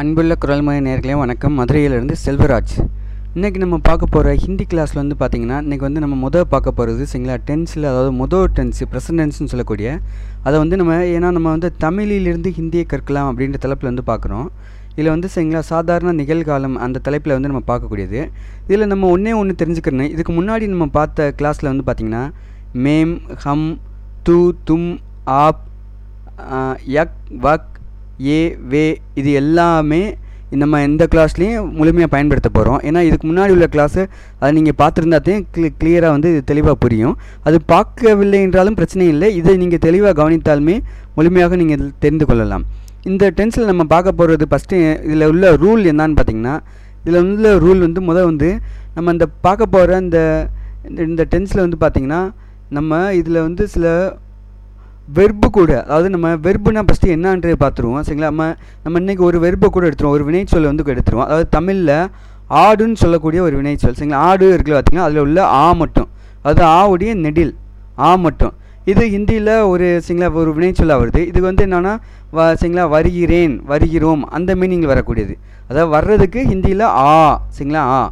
அன்புள்ள குரல்மொழி நேர்களே வணக்கம் மதுரையிலிருந்து செல்வராஜ் இன்றைக்கி நம்ம பார்க்க போகிற ஹிந்தி கிளாஸில் வந்து பார்த்திங்கன்னா இன்றைக்கி வந்து நம்ம முதல் பார்க்க போகிறது சரிங்களா டென்ஸில் அதாவது முதல் டென்ஸ் ப்ரெசன்டென்ஸ்னு சொல்லக்கூடிய அதை வந்து நம்ம ஏன்னா நம்ம வந்து தமிழிலிருந்து ஹிந்தியை கற்கலாம் அப்படின்ற தலைப்பில் வந்து பார்க்குறோம் இதில் வந்து சரிங்களா சாதாரண நிகழ்காலம் அந்த தலைப்பில் வந்து நம்ம பார்க்கக்கூடியது இதில் நம்ம ஒன்றே ஒன்று தெரிஞ்சுக்கணும் இதுக்கு முன்னாடி நம்ம பார்த்த கிளாஸில் வந்து பார்த்திங்கன்னா மேம் ஹம் து தும் ஆப் ஆஹ், யக் வக் ஏ வே இது எல்லாமே நம்ம எந்த கிளாஸ்லேயும் முழுமையாக பயன்படுத்த போகிறோம் ஏன்னா இதுக்கு முன்னாடி உள்ள கிளாஸு அதை நீங்கள் பார்த்துருந்தாத்தையும் க்ளி கிளியராக வந்து இது தெளிவாக புரியும் அது பார்க்கவில்லை என்றாலும் பிரச்சனை இல்லை இதை நீங்கள் தெளிவாக கவனித்தாலுமே முழுமையாக நீங்கள் தெரிந்து கொள்ளலாம் இந்த டென்ஸில் நம்ம பார்க்க போகிறது ஃபஸ்ட்டு இதில் உள்ள ரூல் என்னன்னு பார்த்தீங்கன்னா இதில் உள்ள ரூல் வந்து முதல் வந்து நம்ம இந்த பார்க்க போகிற இந்த இந்த- இந்த டென்ஸில் வந்து பார்த்திங்கன்னா நம்ம இதில் வந்து சில வெர்பு கூட அதாவது நம்ம வெர்புனா ஃபஸ்ட்டு என்னன்றது பார்த்துருவோம் சரிங்களா நம்ம நம்ம இன்றைக்கி ஒரு வெர்பை கூட எடுத்துருவோம் ஒரு வினைச்சொல்லை வந்து எடுத்துருவோம் அதாவது தமிழில் ஆடுன்னு சொல்லக்கூடிய ஒரு வினைச்சொல் சரிங்களா ஆடு இருக்குல்ல பார்த்தீங்கன்னா அதில் உள்ள ஆ மட்டும் அது ஆவுடைய நெடில் ஆ மட்டும் இது ஹிந்தியில் ஒரு சரிங்களா ஒரு வினைச்சொல்லாக வருது இது வந்து என்னென்னா வ சரிங்களா வருகிறேன் வருகிறோம் அந்த மீனிங்கில் வரக்கூடியது அதாவது வர்றதுக்கு ஹிந்தியில் ஆ சரிங்களா ஆ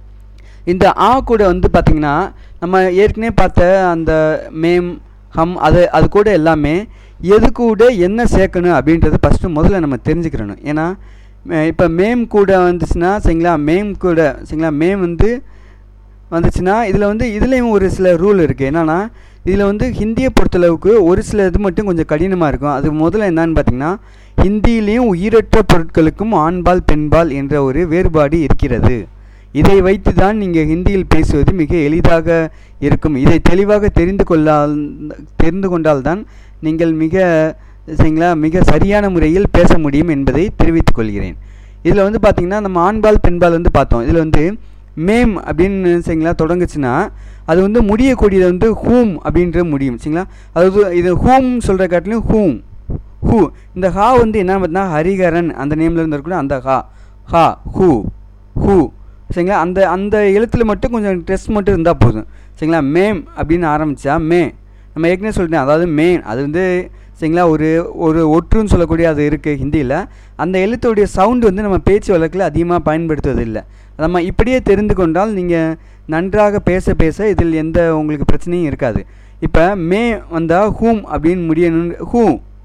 இந்த ஆ கூட வந்து பார்த்திங்கன்னா நம்ம ஏற்கனவே பார்த்த அந்த மேம் ஹம் அது அது கூட எல்லாமே எது கூட என்ன சேர்க்கணும் அப்படின்றது ஃபஸ்ட்டு முதல்ல நம்ம தெரிஞ்சுக்கிறணும் ஏன்னா இப்போ மேம் கூட வந்துச்சுன்னா சரிங்களா மேம் கூட சரிங்களா மேம் வந்து வந்துச்சுன்னா இதில் வந்து இதுலேயும் ஒரு சில ரூல் இருக்குது என்னென்னா இதில் வந்து ஹிந்தியை பொறுத்தளவுக்கு ஒரு சில இது மட்டும் கொஞ்சம் கடினமாக இருக்கும் அது முதல்ல என்னன்னு பார்த்தீங்கன்னா ஹிந்தியிலையும் உயிரற்ற பொருட்களுக்கும் ஆண்பால் பெண்பால் என்ற ஒரு வேறுபாடு இருக்கிறது இதை வைத்து தான் நீங்கள் ஹிந்தியில் பேசுவது மிக எளிதாக இருக்கும் இதை தெளிவாக தெரிந்து கொள்ளால் தெரிந்து கொண்டால்தான் நீங்கள் மிக சரிங்களா மிக சரியான முறையில் பேச முடியும் என்பதை தெரிவித்துக் கொள்கிறேன் இதில் வந்து பார்த்திங்கன்னா நம்ம ஆண்பால் பெண்பால் வந்து பார்த்தோம் இதில் வந்து மேம் அப்படின்னு சரிங்களா தொடங்குச்சுன்னா அது வந்து முடியக்கூடியது வந்து ஹூம் அப்படின்ற முடியும் சரிங்களா அதாவது இது ஹூம் சொல்கிற காட்டிலும் ஹூம் ஹூ இந்த ஹா வந்து என்ன பார்த்தீங்கன்னா ஹரிகரன் அந்த நேமில் இருந்து இருக்கக்கூடிய அந்த ஹா ஹா ஹூ ஹூ சரிங்களா அந்த அந்த எழுத்தில் மட்டும் கொஞ்சம் ட்ரெஸ் மட்டும் இருந்தால் போதும் சரிங்களா மேம் அப்படின்னு ஆரம்பித்தா மே நம்ம ஏற்கனவே சொல்லிட்டேன் அதாவது மேன் அது வந்து சரிங்களா ஒரு ஒரு ஒற்றுன்னு சொல்லக்கூடிய அது இருக்குது ஹிந்தியில் அந்த எழுத்துடைய சவுண்டு வந்து நம்ம பேச்சு வழக்கில் அதிகமாக பயன்படுத்துவது இல்லை நம்ம இப்படியே தெரிந்து கொண்டால் நீங்கள் நன்றாக பேச பேச இதில் எந்த உங்களுக்கு பிரச்சனையும் இருக்காது இப்போ மே வந்தால் ஹூம் அப்படின்னு முடியணும் ஹூ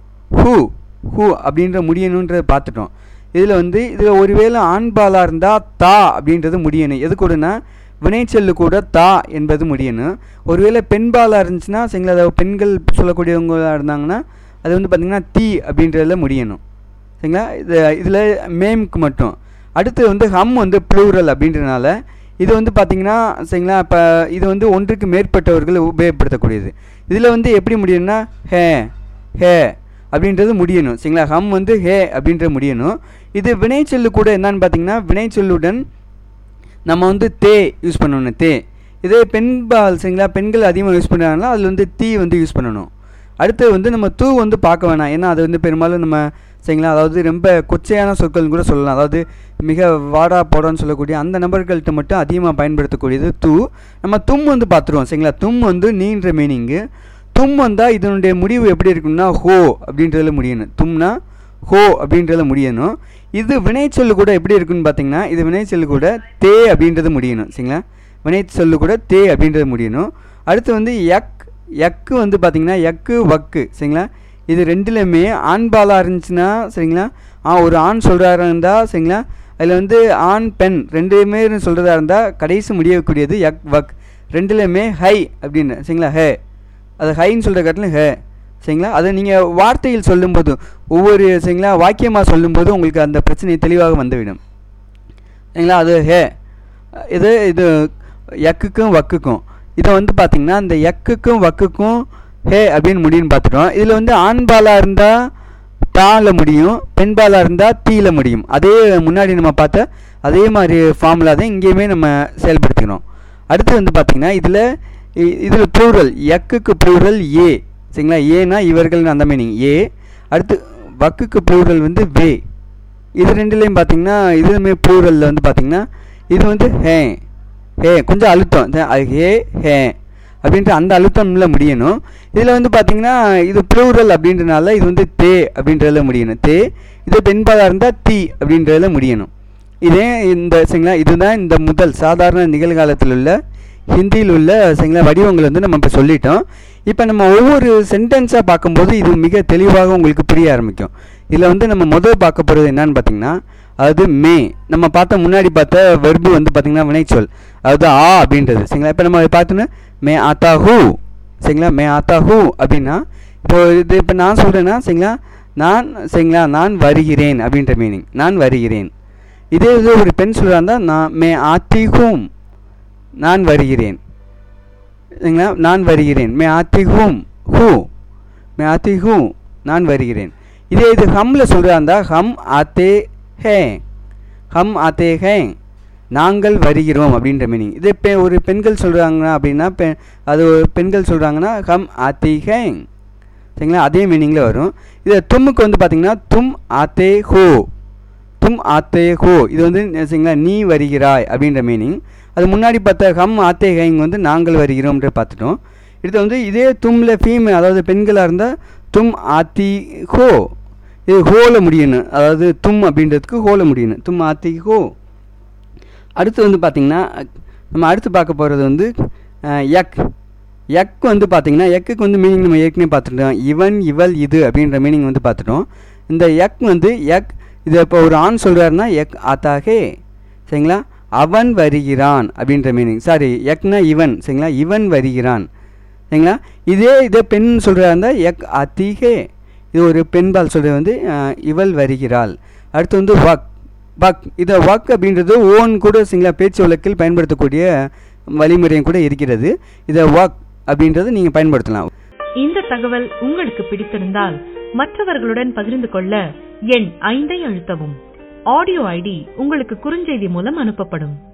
ஹூ ஹூ அப்படின்ற முடியணுன்றதை பார்த்துட்டோம் இதில் வந்து இதில் ஒருவேளை ஆண்பாலாக இருந்தால் தா அப்படின்றது முடியணும் எது கூடனா வினைச்சொல்லு கூட தா என்பது முடியணும் ஒருவேளை பெண்பாலாக இருந்துச்சுன்னா சரிங்களா அதாவது பெண்கள் சொல்லக்கூடியவங்களாக இருந்தாங்கன்னா அது வந்து பார்த்திங்கன்னா தீ அப்படின்றதுல முடியணும் சரிங்களா இது இதில் மேம்க்கு மட்டும் அடுத்து வந்து ஹம் வந்து ப்ளூரல் அப்படின்றனால இது வந்து பார்த்திங்கன்னா சரிங்களா இப்போ இது வந்து ஒன்றுக்கு மேற்பட்டவர்கள் உபயோகப்படுத்தக்கூடியது இதில் வந்து எப்படி முடியும்னா ஹே ஹே அப்படின்றது முடியணும் சரிங்களா ஹம் வந்து ஹே அப்படின்றது முடியணும் இது வினைச்சொல்லு கூட என்னன்னு பார்த்தீங்கன்னா வினைச்சொல்லுடன் நம்ம வந்து தே யூஸ் பண்ணணும் தே இதே பெண்பால் சரிங்களா பெண்கள் அதிகமாக யூஸ் பண்ணுறாங்கன்னா அதில் வந்து தீ வந்து யூஸ் பண்ணணும் அடுத்து வந்து நம்ம தூ வந்து பார்க்க வேணாம் ஏன்னா அது வந்து பெரும்பாலும் நம்ம சரிங்களா அதாவது ரொம்ப கொச்சையான சொற்கள் கூட சொல்லலாம் அதாவது மிக வாடா போடான்னு சொல்லக்கூடிய அந்த நபர்கள்ட்ட மட்டும் அதிகமாக பயன்படுத்தக்கூடியது தூ நம்ம தும் வந்து பார்த்துருவோம் சரிங்களா தும் வந்து நீன்ற மீனிங்கு தும் வந்தால் இதனுடைய முடிவு எப்படி இருக்கும்னா ஹோ அப்படின்றதுல முடியணும் தும்னா ஹோ அப்படின்றதுல முடியணும் இது வினைச்சொல்லு கூட எப்படி இருக்குன்னு பார்த்தீங்கன்னா இது வினைச்சொல்லு கூட தே அப்படின்றது முடியணும் சரிங்களா வினைச்சொல்லு கூட தே அப்படின்றது முடியணும் அடுத்து வந்து யக் யக்கு வந்து பார்த்தீங்கன்னா யக்கு வக்கு சரிங்களா இது ரெண்டுலையுமே ஆண்பாலாக இருந்துச்சுன்னா சரிங்களா ஆ ஒரு ஆண் சொல்கிறாரா இருந்தால் சரிங்களா அதில் வந்து ஆண் பெண் ரெண்டுமே சொல்கிறதா இருந்தால் கடைசி முடியக்கூடியது யக் வக் ரெண்டுலையுமே ஹை அப்படின்னு சரிங்களா ஹே அது ஹைன்னு சொல்கிற காட்டிலும் ஹே சரிங்களா அதை நீங்கள் வார்த்தையில் சொல்லும்போது ஒவ்வொரு சரிங்களா வாக்கியமாக சொல்லும்போது உங்களுக்கு அந்த பிரச்சனை தெளிவாக வந்துவிடும் சரிங்களா அது ஹே இது இது யக்குக்கும் வக்குக்கும் இதை வந்து பார்த்திங்கன்னா இந்த யக்குக்கும் வக்குக்கும் ஹே அப்படின்னு முடியும்னு பார்த்துட்டோம் இதில் வந்து ஆண்பாலாக இருந்தால் தால முடியும் பெண்பாலாக இருந்தால் தீல முடியும் அதே முன்னாடி நம்ம பார்த்த அதே மாதிரி ஃபார்முலா தான் இங்கேயுமே நம்ம செயல்படுத்திக்கணும் அடுத்து வந்து பார்த்திங்கன்னா இதில் இதில் ப்ளூரல் யக்குக்கு ப்ளூரல் ஏ சரிங்களா ஏனா இவர்கள் அந்த மீனிங் ஏ அடுத்து வக்குக்கு ப்ளூரல் வந்து வே இது ரெண்டுலேயும் பார்த்தீங்கன்னா இதுவுமே ப்ளூரலில் வந்து பார்த்தீங்கன்னா இது வந்து ஹே ஹே கொஞ்சம் அழுத்தம் இந்த அது ஹே ஹே அப்படின்ற அந்த அழுத்தம்ல முடியணும் இதில் வந்து பார்த்தீங்கன்னா இது ப்ளூரல் அப்படின்றனால இது வந்து தே அப்படின்றதுல முடியணும் தே இது பெண்பாலாக இருந்தால் தி அப்படின்றதுல முடியணும் இதே இந்த சரிங்களா இதுதான் இந்த முதல் சாதாரண நிகழ்காலத்தில் உள்ள ஹிந்தியில் உள்ள சரிங்களா வடிவங்கள் வந்து நம்ம இப்போ சொல்லிட்டோம் இப்போ நம்ம ஒவ்வொரு சென்டென்ஸாக பார்க்கும்போது இது மிக தெளிவாக உங்களுக்கு புரிய ஆரம்பிக்கும் இதில் வந்து நம்ம முதல் பார்க்க போகிறது என்னன்னு பார்த்தீங்கன்னா அதாவது மே நம்ம பார்த்த முன்னாடி பார்த்த வெர்பு வந்து பார்த்திங்கன்னா வினைச்சொல் அதாவது ஆ அப்படின்றது சரிங்களா இப்போ நம்ம பார்த்தோன்னா மே ஆத்தா ஹூ சரிங்களா மே ஆத்தா ஹூ அப்படின்னா இப்போ இது இப்போ நான் சொல்கிறேன்னா சரிங்களா நான் சரிங்களா நான் வருகிறேன் அப்படின்ற மீனிங் நான் வருகிறேன் இதே இது ஒரு பெண் சொல்கிறாந்தா நான் மே ஆத்தி ஹூம் நான் வருகிறேன் சரிங்களா நான் வருகிறேன் மே ஆத்தி ஹூம் ஹூ மே ஆத்தி ஹூ நான் வருகிறேன் இதே இது ஹம்மில் சொல்கிறா இருந்தால் ஹம் ஆத்தே ஹே ஹம் ஆத்தே ஹே நாங்கள் வருகிறோம் அப்படின்ற மீனிங் இதே பெ ஒரு பெண்கள் சொல்கிறாங்க அப்படின்னா பெ அது ஒரு பெண்கள் சொல்கிறாங்கன்னா ஹம் ஆத்தி ஹே சரிங்களா அதே மீனிங்கில் வரும் இது தும்முக்கு வந்து பார்த்திங்கன்னா தும் ஆத்தே ஹோ தும் ஆத்தே ஹோ இது வந்து சரிங்களா நீ வருகிறாய் அப்படின்ற மீனிங் அது முன்னாடி பார்த்த ஹம் ஆத்தே ஹைங் வந்து நாங்கள் வருகிறோம்ன்ற பார்த்துட்டோம் இது வந்து இதே தும்ல ஃபீமே அதாவது பெண்களாக இருந்தால் தும் ஆத்தி ஹோ இது ஹோல முடியணும் அதாவது தும் அப்படின்றதுக்கு ஹோல முடியணும் தும் ஆத்தி ஹோ அடுத்து வந்து பார்த்திங்கன்னா நம்ம அடுத்து பார்க்க போகிறது வந்து யக் யக் வந்து பார்த்திங்கன்னா யக்குக்கு வந்து மீனிங் நம்ம ஏற்கனவே பார்த்துட்டோம் இவன் இவள் இது அப்படின்ற மீனிங் வந்து பார்த்துட்டோம் இந்த யக் வந்து யக் இது இப்போ ஒரு ஆண் சொல்கிறாருன்னா யக் ஆத்தாகே சரிங்களா அவன் வருகிறான் அப்படின்ற மீனிங் சாரி யக்னா இவன் சரிங்களா இவன் வருகிறான் சரிங்களா இதே இதே பெண் சொல்கிறா இருந்தால் யக் அதிகே இது ஒரு பெண்பால் சொல்கிறது வந்து இவள் வருகிறாள் அடுத்து வந்து வக் வக் இதை வக் அப்படின்றது ஓன் கூட சரிங்களா பேச்சு வழக்கில் பயன்படுத்தக்கூடிய வழிமுறையும் கூட இருக்கிறது இதை வக் அப்படின்றது நீங்கள் பயன்படுத்தலாம் இந்த தகவல் உங்களுக்கு பிடித்திருந்தால் மற்றவர்களுடன் பகிர்ந்து கொள்ள எண் ஐந்தை அழுத்தவும் ஆடியோ ஐடி உங்களுக்கு குறுஞ்செய்தி மூலம் அனுப்பப்படும்